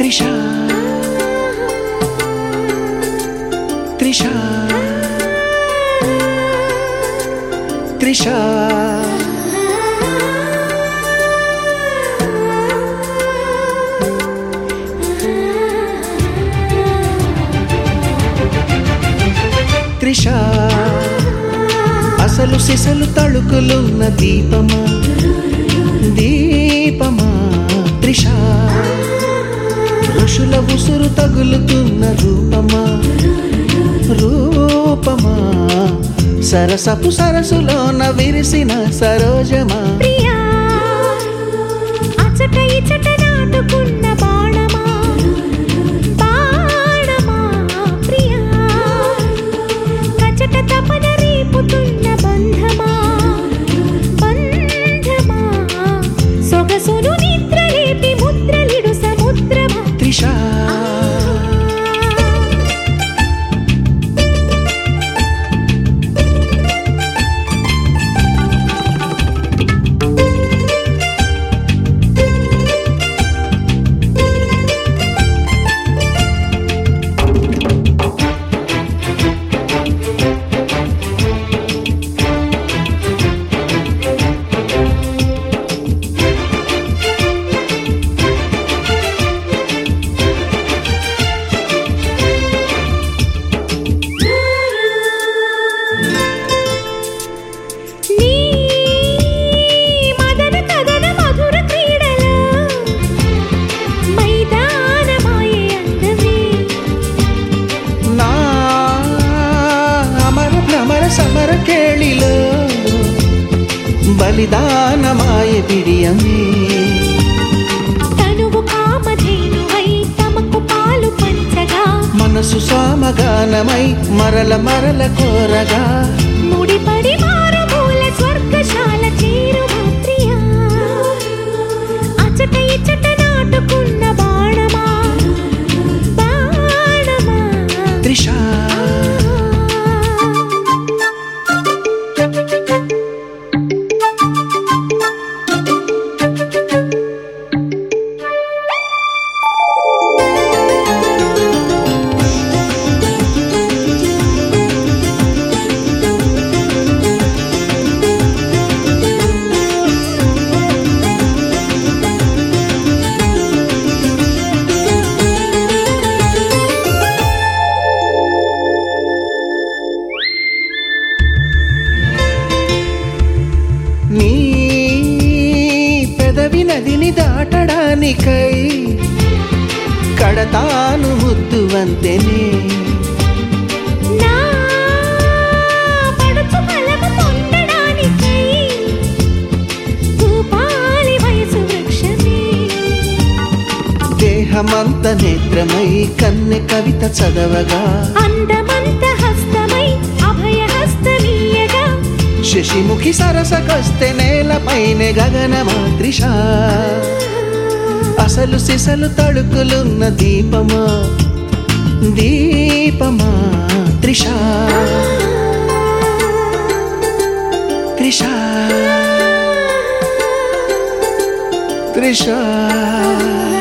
త్రిష త్రిష త్రిష త్రిష అసలు సిసలు తళుకులున్న దీపమా దీపమా త్రిష ఋషుల ఉసురు తగులుతున్న రూపమా రూపమా సరసపు సరసులోన విరిసిన సరోజమా ప్రియా అచట ఇచట నాటుకున్న బాణమా బాణమా ప్రియా కచట తపన రేపుతున్న బంధమా బంధమా సొగసును నిద్ర రేపి ముద్రలిడు సముద్రమా త్రిష నీ మదన కదన మధుర క్రీడలో మైదానమాయే అందమే నా అమర భ్రమర సమర కేళిలో బలిదానమాయ బిడియమే తనువు కామధేనువై తమకు పాలు పంచగా మనసు సామగానమై మరల మరల కోరగా ముడిపడి మారుమూల స్వర్గశాల చేరు ప్రియా అచట ఇచట నాటుకున్న బాణమా బాణమా త్రిష నీ పెదవి నదిని దాటడానికై కడతాను ముద్దు వంతెనే నా పడుచు ఫలము పొందడానికై భూపాలి వయసు వృక్షమే దేహమంత నేత్రమై కన్నె కవిత చదవగా అందమంత హస్తమై అభయ హస్తమీయగా శశిముఖి సరసకొస్తే నేలపైన గగనమా త్రిష అసలు సిసలు తడుకులున్న దీపమా దీపమా త్రిష త్రిష త్రిష